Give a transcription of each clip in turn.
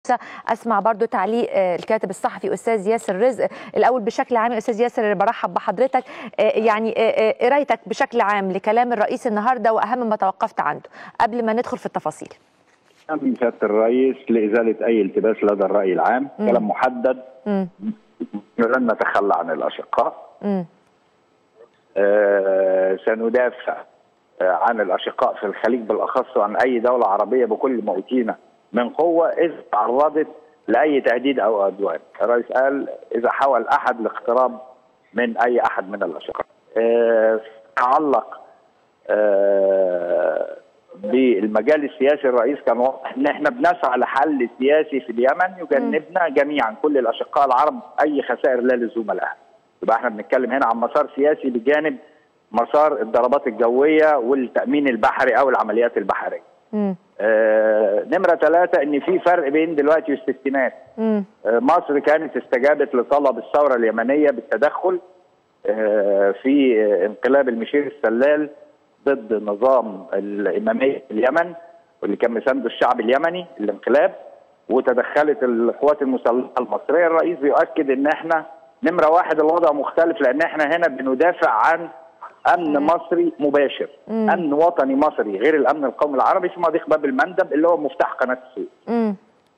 اسمع برضو تعليق الكاتب الصحفي استاذ ياسر رزق الاول بشكل عام استاذ ياسر برحب بحضرتك يعني قرايتك بشكل عام لكلام الرئيس النهارده واهم ما توقفت عنده قبل ما ندخل في التفاصيل من سياده الرئيس لازاله اي التباس لدى الراي العام م. كلام محدد م. لن نتخلى عن الاشقاء آه سندافع عن الاشقاء في الخليج بالاخص وعن اي دوله عربيه بكل ما اوتينا من قوه اذا تعرضت لاي تهديد او عدوان، الرئيس قال اذا حاول احد الاقتراب من اي احد من الاشقاء. أه تعلق أه بالمجال السياسي الرئيس كان واضح ان احنا بنسعى لحل سياسي في اليمن يجنبنا جميعا كل الاشقاء العرب اي خسائر لا لزوم لها. يبقى احنا بنتكلم هنا عن مسار سياسي بجانب مسار الضربات الجويه والتامين البحري او العمليات البحريه. آه نمره ثلاثه ان في فرق بين دلوقتي والستينات. آه مصر كانت استجابت لطلب الثوره اليمنيه بالتدخل آه في انقلاب المشير السلال ضد نظام الاماميه في اليمن واللي كان مسانده الشعب اليمني الانقلاب وتدخلت القوات المسلحه المصريه الرئيس بيؤكد ان احنا نمره واحد الوضع مختلف لان احنا هنا بندافع عن امن مصري مباشر مم. امن وطني مصري غير الامن القومي العربي في مضيق باب المندب اللي هو مفتاح قناه السويس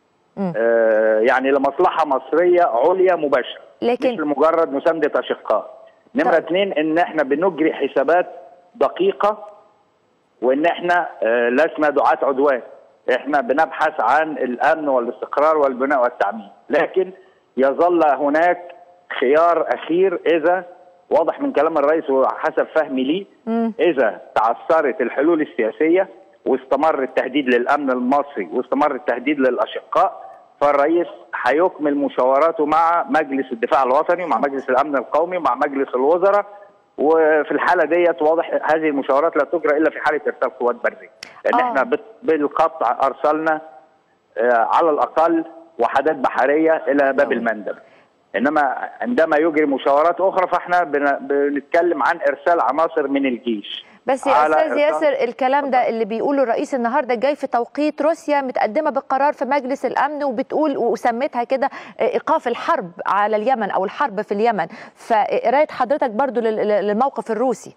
آه يعني لمصلحه مصريه عليا مباشره لكن مش لمجرد مسانده اشقاء نمره اثنين ان احنا بنجري حسابات دقيقه وان احنا آه لسنا دعاه عدوان احنا بنبحث عن الامن والاستقرار والبناء والتعمير لكن يظل هناك خيار اخير اذا واضح من كلام الرئيس وحسب فهمي ليه اذا تعثرت الحلول السياسيه واستمر التهديد للامن المصري واستمر التهديد للاشقاء فالرئيس هيكمل مشاوراته مع مجلس الدفاع الوطني ومع مجلس الامن القومي ومع مجلس الوزراء وفي الحاله ديت واضح هذه المشاورات لا تجرى الا في حاله ارسال قوات بريه لان آه. احنا بالقطع ارسلنا على الاقل وحدات بحريه الى باب المندب انما عندما يجري مشاورات اخرى فاحنا بنتكلم عن ارسال عناصر من الجيش بس يا استاذ ياسر الكلام ده اللي بيقوله الرئيس النهارده جاي في توقيت روسيا متقدمه بقرار في مجلس الامن وبتقول وسميتها كده ايقاف الحرب على اليمن او الحرب في اليمن فقرايه حضرتك برضو للموقف الروسي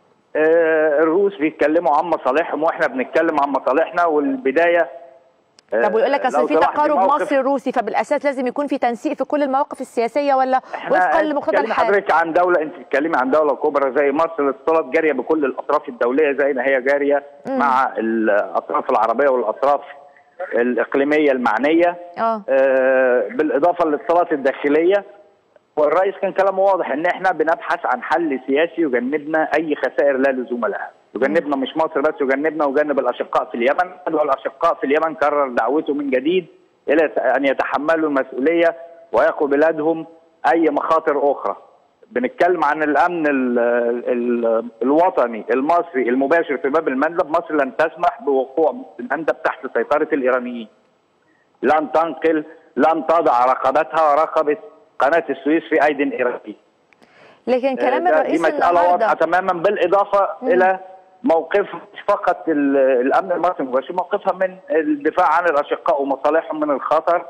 آه الروس بيتكلموا عن مصالحهم واحنا بنتكلم عن مصالحنا والبدايه طب ويقول لك اصل في تقارب مصري روسي فبالاساس لازم يكون في تنسيق في كل المواقف السياسيه ولا وفقا لمقتضى الحال حضرتك عن دوله انت بتتكلمي عن دوله كبرى زي مصر الاتصالات جاريه بكل الاطراف الدوليه زي ما هي جاريه مم. مع الاطراف العربيه والاطراف الاقليميه المعنيه آه. آه بالاضافه للاتصالات الداخليه والرئيس كان كلامه واضح ان احنا بنبحث عن حل سياسي يجنبنا اي خسائر لا لزوم لها يجنبنا مش مصر بس يجنبنا ويجنب الاشقاء في اليمن والاشقاء في اليمن كرر دعوته من جديد الى ان يتحملوا المسؤوليه ويقوا بلادهم اي مخاطر اخرى بنتكلم عن الامن ال ال الوطني المصري المباشر في باب المندب مصر لن تسمح بوقوع المندب تحت سيطره الايرانيين لن تنقل لن تضع رقبتها ورقبه قناه السويس في ايدي ايرانيه لكن كلام الرئيس دي مساله واضحه تماما بالاضافه مم. الى موقف فقط الامن المصري المباشر موقفها من الدفاع عن الاشقاء ومصالحهم من الخطر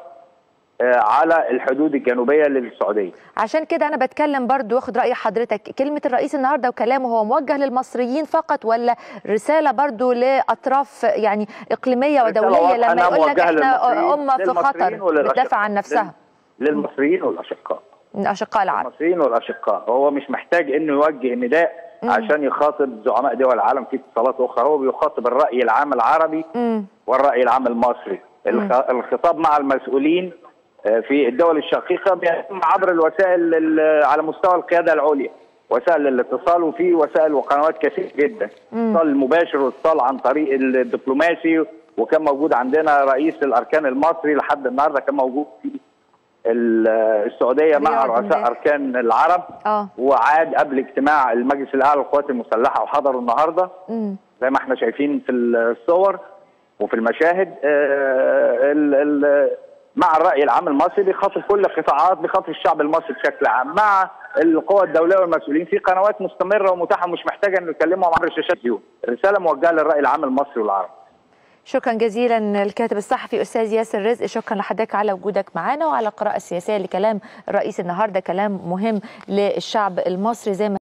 على الحدود الجنوبيه للسعوديه. عشان كده انا بتكلم برضو واخد راي حضرتك كلمه الرئيس النهارده وكلامه هو موجه للمصريين فقط ولا رساله برضو لاطراف يعني اقليميه ودوليه لما يقول لك احنا امه في خطر بتدافع عن نفسها. للمصريين والاشقاء. الاشقاء العرب. المصريين والاشقاء هو مش محتاج انه يوجه نداء مم. عشان يخاطب زعماء دول العالم في اتصالات اخرى هو بيخاطب الراي العام العربي مم. والراي العام المصري مم. الخطاب مع المسؤولين في الدول الشقيقه بيتم عبر الوسائل على مستوى القياده العليا وسائل الاتصال وفي وسائل وقنوات كثير جدا اتصال المباشر واتصال عن طريق الدبلوماسي وكان موجود عندنا رئيس الاركان المصري لحد النهارده كان موجود في السعوديه مع رؤساء اركان العرب اه وعاد قبل اجتماع المجلس الاعلى للقوات المسلحه وحضروا النهارده مم. زي ما احنا شايفين في الصور وفي المشاهد آه ال ال مع الراي العام المصري بيخاطب كل القطاعات بيخاطب الشعب المصري بشكل عام مع القوى الدوليه والمسؤولين في قنوات مستمره ومتاحه ومش محتاجه انه يكلمهم عبر الشاشات اليوم الرساله موجهه للراي العام المصري والعربي شكرا جزيلا الكاتب الصحفي استاذ ياسر رزق شكرا لحضرتك على وجودك معنا وعلى القراءه السياسيه لكلام الرئيس النهارده كلام مهم للشعب المصري زي ما